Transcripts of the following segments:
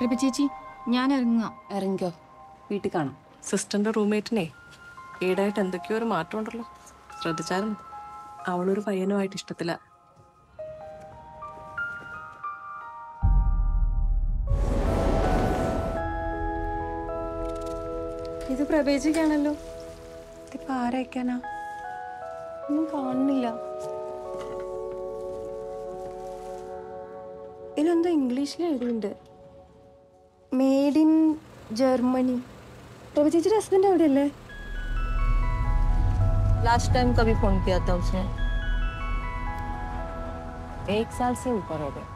പ്രഭ ചേച്ചി ഞാൻ ഇറങ്ങുക ഇറങ്ങിക്കോ വീട്ടിൽ കാണാം സിസ്റ്ററിന്റെ റൂംമേറ്റിനെ ഈടായിട്ട് എന്തൊക്കെയോ ഒരു മാറ്റം ഉണ്ടല്ലോ ശ്രദ്ധിച്ചായിരുന്നു അവളൊരു പയ്യനുമായിട്ട് ഇഷ്ടത്തില്ല ഇത് പ്രവേശിക്കാണല്ലോ ഇതിപ്പോ ആരയക്കാനാ ഒന്നും കാണുന്നില്ല ഇതിലെന്തോ ഇംഗ്ലീഷിൽ എഴുതിയിട്ടുണ്ട് മെയ്ഡ് ഇൻ ജർമ്മനി പ്രഭ ചേച്ചിയുടെ ഹസ്ബൻഡ് അവിടെയല്ലേ लास्ट टाइम कभी फोन किया था उसने एक साल से ऊपर हो गया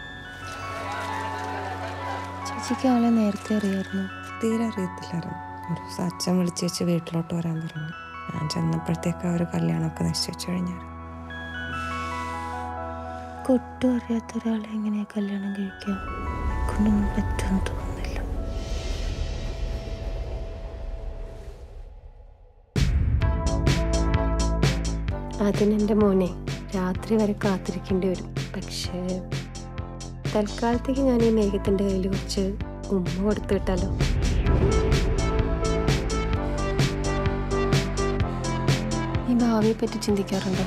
ചേച്ചിക്ക് ആളെ നേരത്തെ അറിയായിരുന്നു തീരെ അറിയത്തില്ലായിരുന്നു ഒരു ദിവസം അച്ഛൻ വിളിച്ച് വെച്ച് വീട്ടിലോട്ട് വരാൻ പറഞ്ഞു ഞാൻ ചെന്നപ്പോഴത്തേക്ക് അവർ കല്യാണമൊക്കെ നിശ്ചയിച്ചു കഴിഞ്ഞായിരുന്നു ഒട്ടും അറിയാത്ത ഒരാളെ എങ്ങനെ കല്യാണം കഴിക്കാം കൊണ്ടൊന്നും പറ്റുമെന്ന് തോന്നുന്നില്ല അതിനെൻ്റെ മോനെ രാത്രി വരെ കാത്തിരിക്കേണ്ടി വരും പക്ഷേ തൽക്കാലത്തേക്ക് ഞാൻ ഈ മേഘത്തിൻ്റെ കയ്യിൽ കുറച്ച് ഉമ്മ കൊടുത്തു വിട്ടാലോ ഈ ഭാവിയെ പറ്റി ചിന്തിക്കാറുണ്ടോ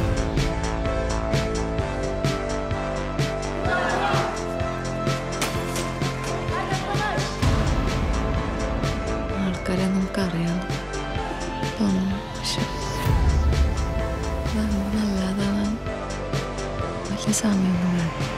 ആൾക്കാരെ നമുക്കറിയാം തോന്നുന്നു പക്ഷെ നമുക്ക് നല്ലതാവാൻ വലിയ സമയമൊന്നും വേണം